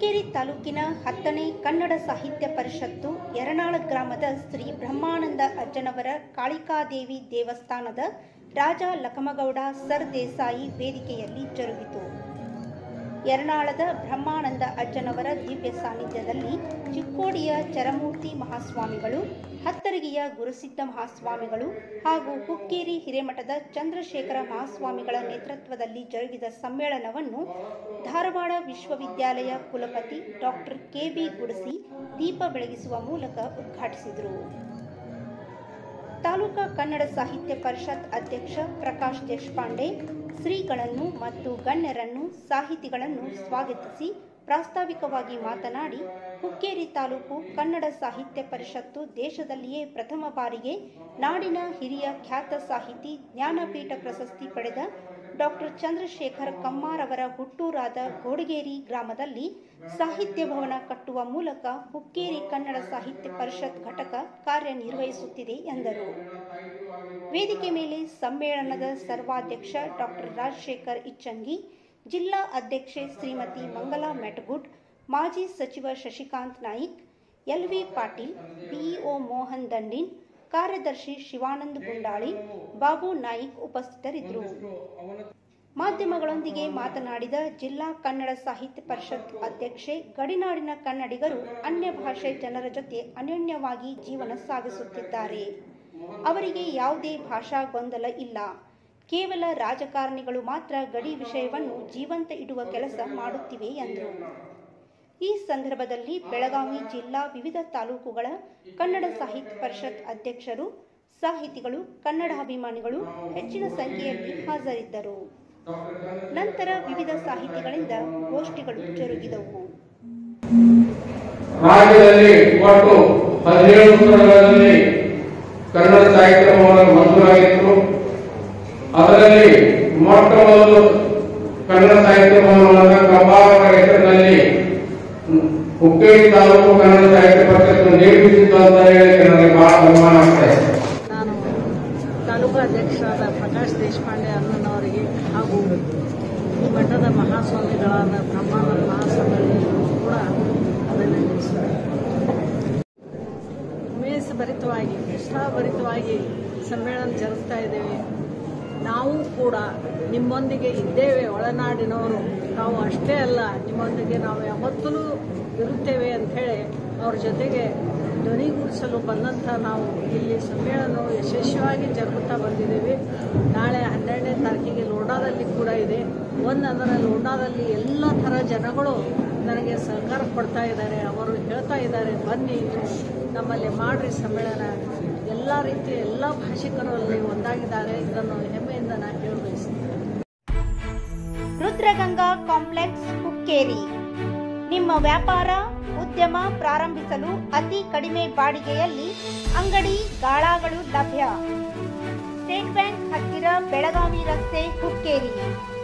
ಹುಕ್ಕೇರಿ ತಾಲೂಕಿನ ಹತ್ತನೇ ಕನ್ನಡ ಸಾಹಿತ್ಯ ಪರಿಷತ್ತು ಯರನಾಳ ಗ್ರಾಮದ ಶ್ರೀ ಬ್ರಹ್ಮಾನಂದ ಅಜ್ಜನವರ ಕಾಳಿಕಾದೇವಿ ದೇವಸ್ಥಾನದ ರಾಜ ಲಕಮಗೌಡ ಸರ್ ದೇಸಾಯಿ ವೇದಿಕೆಯಲ್ಲಿ ಜರುಗಿತು ಯರನಾಳದ ಬ್ರಹ್ಮಾನಂದ ಅಜ್ಜನವರ ದಿವ್ಯ ಸಾನ್ನಿಧ್ಯದಲ್ಲಿ ಚಿಕ್ಕೋಡಿಯ ಚರಮೂರ್ತಿ ಮಹಾಸ್ವಾಮಿಗಳು ಹತ್ತರಗಿಯ ಗುರುಸಿದ್ಧ ಮಹಾಸ್ವಾಮಿಗಳು ಹಾಗೂ ಹುಕ್ಕೇರಿ ಹಿರೇಮಠದ ಚಂದ್ರಶೇಖರ ಮಹಾಸ್ವಾಮಿಗಳ ನೇತೃತ್ವದಲ್ಲಿ ಜರುಗಿದ ಸಮ್ಮೇಳನವನ್ನು ಧಾರವಾಡ ವಿಶ್ವವಿದ್ಯಾಲಯ ಕುಲಪತಿ ಡಾಕ್ಟರ್ ಕೆ ಬಿ ಗುಡಸಿ ದೀಪ ಬೆಳಗಿಸುವ ಮೂಲಕ ಉದ್ಘಾಟಿಸಿದರು ತಾಲೂಕಾ ಕನ್ನಡ ಸಾಹಿತ್ಯ ಪರಿಷತ್ ಅಧ್ಯಕ್ಷ ಪ್ರಕಾಶ್ ದೇಶಪಾಂಡೆ ಶ್ರೀಗಳನ್ನು ಮತ್ತು ಗಣ್ಯರನ್ನು ಸಾಹಿತಿಗಳನ್ನು ಸ್ವಾಗತಿಸಿ ಪ್ರಾಸ್ತಾವಿಕವಾಗಿ ಮಾತನಾಡಿ ಹುಕ್ಕೇರಿ ತಾಲೂಕು ಕನ್ನಡ ಸಾಹಿತ್ಯ ಪರಿಷತ್ತು ದೇಶದಲ್ಲಿಯೇ ಪ್ರಥಮ ಬಾರಿಗೆ ನಾಡಿನ ಹಿರಿಯ ಖ್ಯಾತ ಸಾಹಿತಿ ಜ್ಞಾನಪೀಠ ಪ್ರಶಸ್ತಿ ಪಡೆದ ಡಾಕ್ಟರ್ ಚಂದ್ರಶೇಖರ್ ಕಮ್ಮಾರ್ ಅವರ ಹುಟ್ಟೂರಾದ ಗೋಡಗೇರಿ ಗ್ರಾಮದಲ್ಲಿ ಸಾಹಿತ್ಯ ಭವನ ಕಟ್ಟುವ ಮೂಲಕ ಹುಕ್ಕೇರಿ ಕನ್ನಡ ಸಾಹಿತ್ಯ ಪರಿಷತ್ ಘಟಕ ಕಾರ್ಯನಿರ್ವಹಿಸುತ್ತಿದೆ ಎಂದರು ವೇದಿಕೆ ಮೇಲೆ ಸಮ್ಮೇಳನದ ಸರ್ವಾಧ್ಯಕ್ಷ ಡಾಕ್ಟರ್ ರಾಜಶೇಖರ್ ಇಚ್ಚಂಗಿ ಜಿಲ್ಲಾ ಅಧ್ಯಕ್ಷೆ ಶ್ರೀಮತಿ ಮಂಗಲಾ ಮೆಟಗುಡ್ ಮಾಜಿ ಸಚಿವ ಶಶಿಕಾಂತ್ ನಾಯಿಕ್ ಎಲ್ವಿ ಪಾಟೀಲ್ ಬಿಇಒ ಮೋಹನ್ ದಂಡಿನ್ ಕಾರ್ಯದರ್ಶಿ ಶಿವಾನಂದ್ ಗುಂಡಾಳಿ ಬಾಬು ನಾಯಿಕ್ ಉಪಸ್ಥಿತರಿದ್ದರು ಮಾಧ್ಯಮಗಳೊಂದಿಗೆ ಮಾತನಾಡಿದ ಜಿಲ್ಲಾ ಕನ್ನಡ ಸಾಹಿತ್ಯ ಪರಿಷತ್ ಅಧ್ಯಕ್ಷೆ ಗಡಿನಾಡಿನ ಕನ್ನಡಿಗರು ಅನ್ಯ ಭಾಷೆ ಜನರ ಜೊತೆ ಅನ್ಯೋನ್ಯವಾಗಿ ಜೀವನ ಸಾಗಿಸುತ್ತಿದ್ದಾರೆ ಅವರಿಗೆ ಯಾವುದೇ ಭಾಷಾ ಗೊಂದಲ ಇಲ್ಲ ಕೇವಲ ರಾಜಕಾರಣಿಗಳು ಮಾತ್ರ ಗಡಿ ವಿಷಯವನ್ನು ಜೀವಂತ ಇಡುವ ಕೆಲಸ ಮಾಡುತ್ತಿವೆ ಎಂದರು ಈ ಸಂದರ್ಭದಲ್ಲಿ ಬೆಳಗಾವಿ ಜಿಲ್ಲಾ ವಿವಿಧ ತಾಲೂಕುಗಳ ಕನ್ನಡ ಸಾಹಿತ್ಯ ಪರಿಷತ್ ಅಧ್ಯಕ್ಷರು ಸಾಹಿತಿಗಳು ಕನ್ನಡಾಭಿಮಾನಿಗಳು ಹೆಚ್ಚಿನ ಸಂಖ್ಯೆಯಲ್ಲಿ ಹಾಜರಿದ್ದರು ನಂತರ ವಿವಿಧ ಸಾಹಿತಿಗಳಿಂದ ಗೋಷ್ಠಿಗಳು ಜರುಗಿದವು ರಾಜ್ಯದಲ್ಲಿ ಒಟ್ಟು ಹದಿನೇಳು ಸ್ಥಳಗಳಲ್ಲಿ ಕನ್ನಡ ಸಾಹಿತ್ಯ ಭವನ ಮಂಜೂರಾಗಿತ್ತು ಅದರಲ್ಲಿ ಮೊಟ್ಟ ಮೊದಲು ಕನ್ನಡ ಸಾಹಿತ್ಯ ಭವನವನ್ನು ಕಂಬಾವರ ಹೆಸರಿನಲ್ಲಿ ಹುಕ್ಕೇರಿ ತಾಲೂಕು ಕನ್ನಡ ಸಾಹಿತ್ಯ ಪರಿಷತ್ತು ನಿರ್ಮಿಸಿದ್ದು ಅಂತ ಹೇಳಿ ನನಗೆ ಬಹಳ ಅಭಿಮಾನ ಆಗ್ತಾ ಇದೆ ನಾನು ತಾಲೂಕು ಅಧ್ಯಕ್ಷರಾದ ಪ್ರಕಾಶ್ ದೇಶಪಾಂಡೆ ಅಣ್ಣನವರಿಗೆ ಹಾಗೂ ಈ ಮಠದ ಮಹಾಸ್ವಾಮಿಗಳಾದ ಬ್ರಹ್ಮಾನಂದ ಮಹಾಸ್ವಾಮಿಗಳಿಗೂ ಕೂಡ ಅಭಿನಂದಿಸುತ್ತೇನೆ ಉಮೇಶಭರಿತವಾಗಿ ನಿಷ್ಠಾಭರಿತವಾಗಿ ಸಮ್ಮೇಳನ ಜರುಗಿಸ್ತಾ ಇದ್ದೇವೆ ನಾವು ಕೂಡ ನಿಮ್ಮೊಂದಿಗೆ ಇದ್ದೇವೆ ಒಳನಾಡಿನವರು ನಾವು ಅಷ್ಟೇ ಅಲ್ಲ ನಿಮ್ಮೊಂದಿಗೆ ನಾವು ಯಾವತ್ತೂ ಇರುತ್ತೇವೆ ಅಂಥೇಳಿ ಅವ್ರ ಜೊತೆಗೆ ಧ್ವನಿಗೂಡಿಸಲು ಬಂದಂಥ ನಾವು ಇಲ್ಲಿ ಸಮ್ಮೇಳನವು ಯಶಸ್ವಿಯಾಗಿ ಜರುಗುತ್ತಾ ಬಂದಿದ್ದೇವೆ ನಾಳೆ ಹನ್ನೆರಡನೇ ತಾರೀಕಿಗೆ ಲೋಡಾದಲ್ಲಿ ಕೂಡ ಇದೆ ಒಂದು ಅಂದರೆ ಲೋಡಾದಲ್ಲಿ ಎಲ್ಲ ಥರ ಜನಗಳು ನನಗೆ ಸಹಕಾರ ಕೊಡ್ತಾ ಇದ್ದಾರೆ ಅವರು ಹೇಳ್ತಾ ಇದ್ದಾರೆ ಬನ್ನಿ ನಮ್ಮಲ್ಲಿ ಮಾಡ್ರಿ ಸಮ್ಮೇಳನ ಎಲ್ಲ ರೀತಿಯ ಎಲ್ಲ ಭಾಷಿಕರು ಅಲ್ಲಿ ಒಂದಾಗಿದ್ದಾರೆ ಇದನ್ನು ಹೆಮ್ಮೆಯಿಂದ ನಾನು ಹೇಳ ಬಯಸ್ತೀನಿ ರುದ್ರಗಂಗಾ ಕಾಂಪ್ಲೆಕ್ಸ್ ಹುಕ್ಕೇರಿ ನಿಮ್ಮ ವ್ಯಾಪಾರ ಉದ್ಯಮ ಪ್ರಾರಂಭಿಸಲು ಅತಿ ಕಡಿಮೆ ಬಾಡಿಗೆಯಲ್ಲಿ ಅಂಗಡಿ ಗಾಳಾಗಳು ಲಭ್ಯ ಸ್ಟೇಟ್ ಬ್ಯಾಂಕ್ ಹತ್ತಿರ ಬೆಳಗಾವಿ ರಸ್ತೆ ಹುಕ್ಕೇರಿ